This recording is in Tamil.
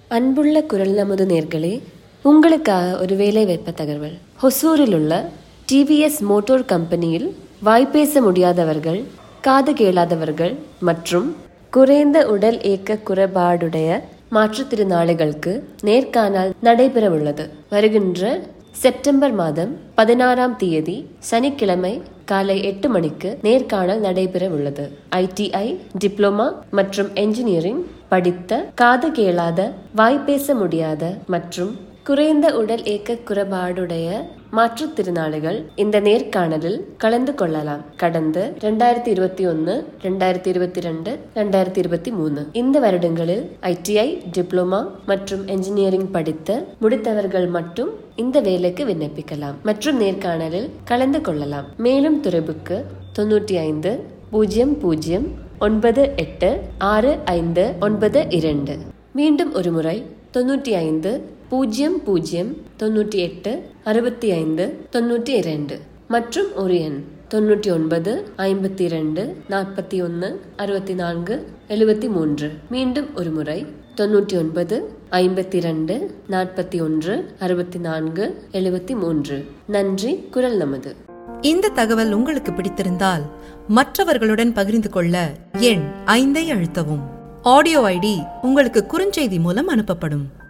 அன்புள்ள குரல் நமது நேர்களே உங்களுக்காக ஒரு வேலைவாய்ப்பு தகவல் ஹொசூரில் உள்ள டிவிஎஸ் மோட்டார் கம்பெனியில் வாய்ப்பேச முடியாதவர்கள் காது கேளாதவர்கள் மற்றும் குறைந்த உடல் இயக்க குறைபாடுடைய மாற்றுத்திறனாளிகளுக்கு நேர்காணல் நடைபெறவுள்ளது வருகின்ற செப்டம்பர் மாதம் பதினாறாம் தேதி சனிக்கிழமை காலை எட்டு மணிக்கு நேர்காணல் நடைபெற உள்ளது ஐடிஐ டிப்ளமா மற்றும் என்ஜினியரிங் படித்த காது கேளாத வாய்ப்பேச முடியாத மற்றும் குறைந்த உடல் இயக்க குறைபாடுடைய மாற்றுத்திறனாளிகள் இந்த நேர்காணலில் கலந்து கொள்ளலாம் கடந்த ரெண்டாயிரத்தி இருபத்தி ஒன்னு ரெண்டாயிரத்தி இருபத்தி ரெண்டு ரெண்டாயிரத்தி இருபத்தி மூணு இந்த வருடங்களில் ஐடிஐ டிப்ளமா மற்றும் என்ஜினியரிங் படித்த முடித்தவர்கள் மட்டும் இந்த வேலைக்கு விண்ணப்பிக்கலாம் மற்றும் நேர்காணலில் கலந்து கொள்ளலாம் மேலும் துறைபுக்கு தொண்ணூற்றி ஐந்து பூஜ்ஜியம் பூஜ்ஜியம் ஒன்பது எட்டு ஆறு ஐந்து ஒன்பது இரண்டு மீண்டும் ஒரு முறை தொண்ணூற்றி ஐந்து பூஜ்ஜியம் பூஜ்ஜியம் தொண்ணூற்றி எட்டு அறுபத்தி ஐந்து தொண்ணூற்றி இரண்டு மற்றும் ஒரு எண் தொண்ணூற்றி ஒன்பது ஐம்பத்தி இரண்டு நாற்பத்தி ஒன்று அறுபத்தி நான்கு எழுபத்தி மூன்று மீண்டும் ஒரு முறை தொண்ணூற்றி ஒன்பது ஐம்பத்தி இரண்டு நாற்பத்தி ஒன்று அறுபத்தி நான்கு எழுபத்தி மூன்று நன்றி குரல் நமது இந்த தகவல் உங்களுக்கு பிடித்திருந்தால் மற்றவர்களுடன் பகிர்ந்து கொள்ள எண் ஐந்தை அழுத்தவும் ஆடியோ ஐடி உங்களுக்கு குறுஞ்செய்தி மூலம் அனுப்பப்படும்